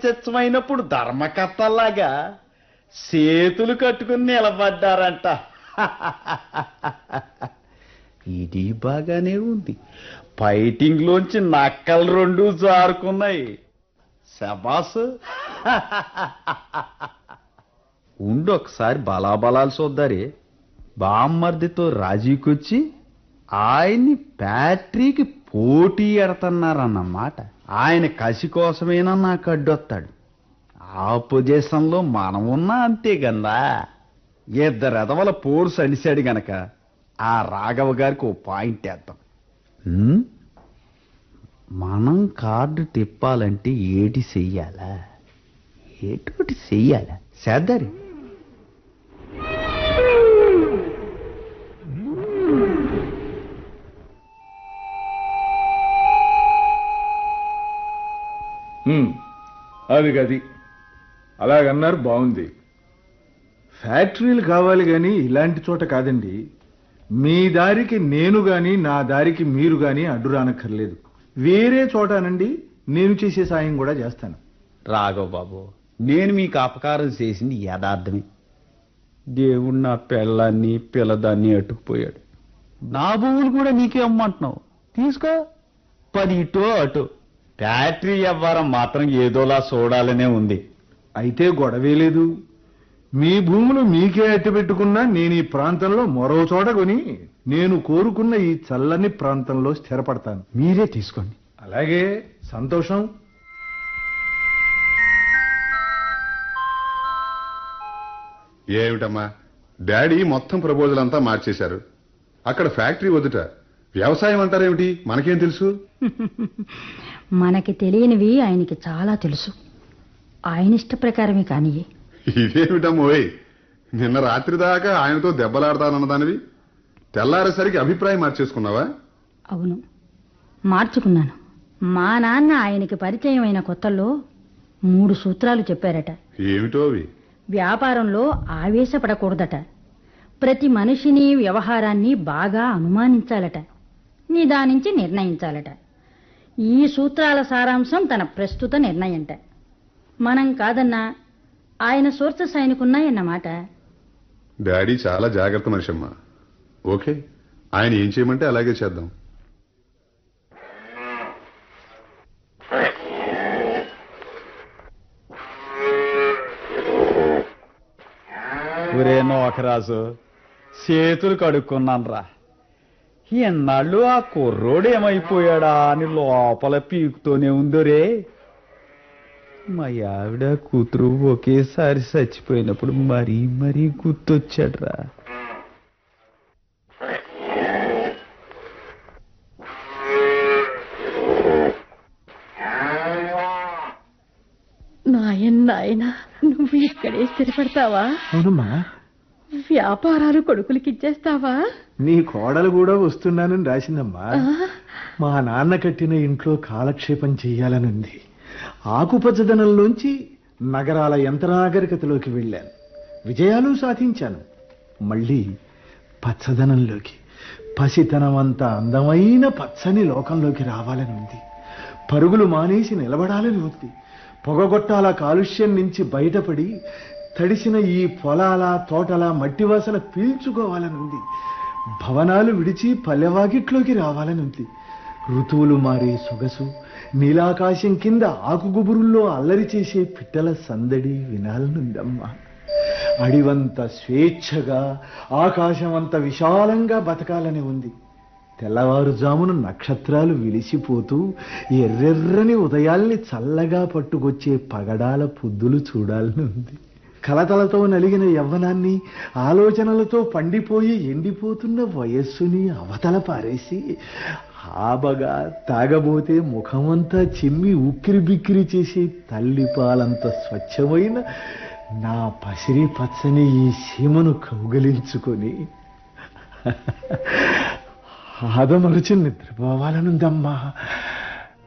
ప్రాయశ్చిత్తమైనప్పుడు ధర్మకర్తల్లాగా చేతులు కట్టుకుని నిలబడ్డారంట ఇది బాగానే ఉంది ఫైటింగ్ లోంచి నక్కలు రెండు జారుకున్నాయి శబాస్ ఉండు ఒకసారి బలాబలాలు చూద్దారే బామ్మర్దితో రాజీకొచ్చి ఆయన్ని ఫ్యాక్టరీకి పోటీ ఎడతన్నారన్నమాట ఆయన కసి కోసమేనా నాకు అడ్డొస్తాడు ఆ పొజిషన్లో మనం ఉన్నా అంతే గందా ఇద్దరు ఎదవల పోర్స్ అనిశాడు గనక ఆ రాఘవ గారికి ఓ పాయింట్ వేద్దాం ఉమ్? మనం కార్డు తిప్పాలంటే ఏటి చెయ్యాలా ఏటోటి చెయ్యాలా చేద్దరి హ్మ్, అది గది అలాగన్నారు బాగుంది ఫ్యాక్టరీలు కావాలి గాని ఇలాంటి చోట కాదండి మీ దారికి నేను గాని నా దారికి మీరు గాని అడ్డు రానక్కర్లేదు వేరే చోటనండి నేను చేసే సాయం కూడా చేస్తాను రాఘవ్ బాబు నేను మీకు అపకారం చేసింది యథార్థమే దేవుడు నా పెళ్ళాన్ని పిల్లదాన్ని అట్టుకుపోయాడు నా భూములు కూడా నీకే అమ్మంటున్నావు తీసుకో పది ఇటో అటు ఫ్యాక్టరీ వ్యవహారం మాత్రం ఏదోలా చూడాలనే ఉంది అయితే గొడవే లేదు మీ భూములు మీకే అట్టి పెట్టుకున్నా నేను ఈ ప్రాంతంలో మరో చోట కొని నేను కోరుకున్న ఈ చల్లని ప్రాంతంలో స్థిరపడతాను మీరే తీసుకోండి అలాగే సంతోషం ఏమిటమ్మా డాడీ మొత్తం ప్రపోజల్ అంతా మార్చేశారు అక్కడ ఫ్యాక్టరీ వద్దుట వ్యవసాయం అంటారేమిటి మనకేం తెలుసు మనకి తెలియనివి ఆయనకి చాలా తెలుసు ఆయన ఇష్ట ప్రకారమే కానీ ఇదేమిటమ్మోయ్ నిన్న రాత్రి దాకా ఆయనతో దెబ్బలాడతానన్నదానివి తెల్లారేసరికి అభిప్రాయం మార్చేసుకున్నావా అవును మార్చుకున్నాను మా నాన్న ఆయనకి పరిచయం అయిన కొత్తల్లో మూడు సూత్రాలు చెప్పారట ఏమిటో అవి వ్యాపారంలో ఆవేశపడకూడదట ప్రతి మనిషిని వ్యవహారాన్ని బాగా అనుమానించాలట నిదానించి నిర్ణయించాలట ఈ సూత్రాల సారాంశం తన ప్రస్తుత నిర్ణయంట మనం కాదన్నా ఆయన సోర్సెస్ ఆయనకున్నాయన్నమాట డాడీ చాలా జాగ్రత్త మనిషమ్మా ఓకే ఆయన ఏం చేయమంటే అలాగే చేద్దాం ఒరే నోకరాజు చేతులు కడుక్కున్నాను రా ఎన్నాళ్ళు ఆ కుర్రోడు ఏమైపోయాడా అని లోపల పీకుతూనే ఉందోరే మా ఆవిడ కూతురు ఒకేసారి చచ్చిపోయినప్పుడు మరీ మరీ గుర్తొచ్చాడ్రా నాయన్ నాయన నువ్వు ఇక్కడే స్థిరపడతావా అవునమ్మా వ్యాపారాలు కొడుకులకి ఇచ్చేస్తావా నీ కోడలు కూడా వస్తున్నానని రాసిందమ్మా మా నాన్న కట్టిన ఇంట్లో కాలక్షేపం చెయ్యాలనుంది ఆకుపచ్చదనంలోంచి నగరాల యంత్రనాగరికతలోకి వెళ్ళాను విజయాలు సాధించాను మళ్ళీ పచ్చదనంలోకి పసితనమంత అందమైన పచ్చని లోకంలోకి రావాలని ఉంది పరుగులు మానేసి నిలబడాలని ఉంది పొగగొట్టాల కాలుష్యం నుంచి బయటపడి తడిసిన ఈ పొలాల తోటల మట్టి వాసన పీల్చుకోవాలని ఉంది భవనాలు విడిచి పల్లెవాకిట్లోకి రావాలని ఉంది ఋతువులు మారే సొగసు నీలాకాశం కింద ఆకుగుబురుల్లో అల్లరి చేసే పిట్టల సందడి వినాలనుందమ్మా అడివంత స్వేచ్ఛగా ఆకాశమంత విశాలంగా బతకాలని ఉంది తెల్లవారుజామున నక్షత్రాలు విలిసిపోతూ ఎర్రెర్రని ఉదయాల్ని చల్లగా పట్టుకొచ్చే పగడాల పొద్దులు చూడాలని ఉంది కలతలతో నలిగిన యవ్వనాన్ని ఆలోచనలతో పండిపోయి ఎండిపోతున్న వయస్సుని అవతల పారేసి హాబగా తాగబోతే ముఖమంతా చిమ్మి ఉక్కిరి బిక్కిరి చేసి తల్లి పాలంత స్వచ్ఛమైన నా పసిరి పచ్చని ఈ సీమను కౌగలించుకొని ఆదమరుచి నిద్రపోవాలనుందమ్మా